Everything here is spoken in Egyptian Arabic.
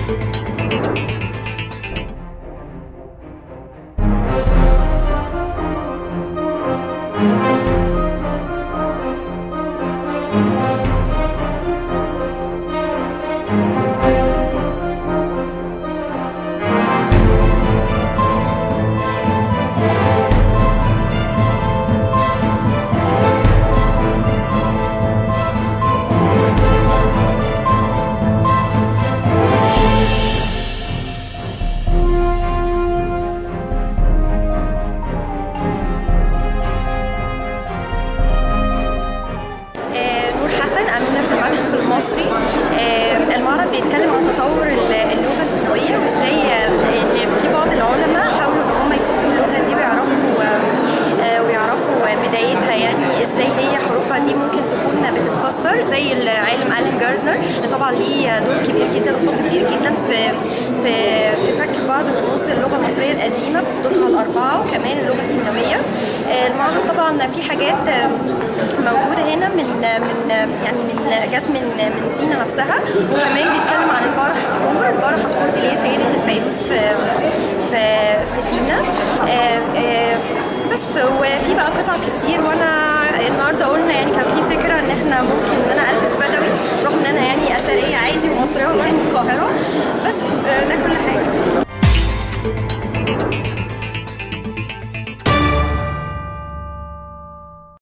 آه، نور حسن أمينة في المتحف المصري آه، المعرض بيتكلم عن تطور ال- اللغة الثانوية وازاي آه، ان في بعض العلماء حاولوا ان هم يفكوا اللغة دي ويعرفوا آه، آه، ويعرفوا بدايتها يعني ازاي هي حروفها دي ممكن تكون بتتفسر زي العالم ألين جاردنر اللي طبعا ليه دور كبير جدا وفضل كبير جدا في في في فك بعض رموز اللغة المصرية القديمة بخطوطها الأربعة وكمان اللغة الثانوية آه، المعرض طبعا في حاجات آه، موجودة هنا من من يعني من جت من من سينا نفسها وكمان بيتكلم عن البارة حتحور البارة حتحور دي اللي هي سيدة الفيروز في في في سينا آه، آه، بس وفي بقى قطع كتير وانا النهارده قلنا يعني كان في فكره ان احنا ممكن ان انا البس بدوي رغم ان انا يعني اثريه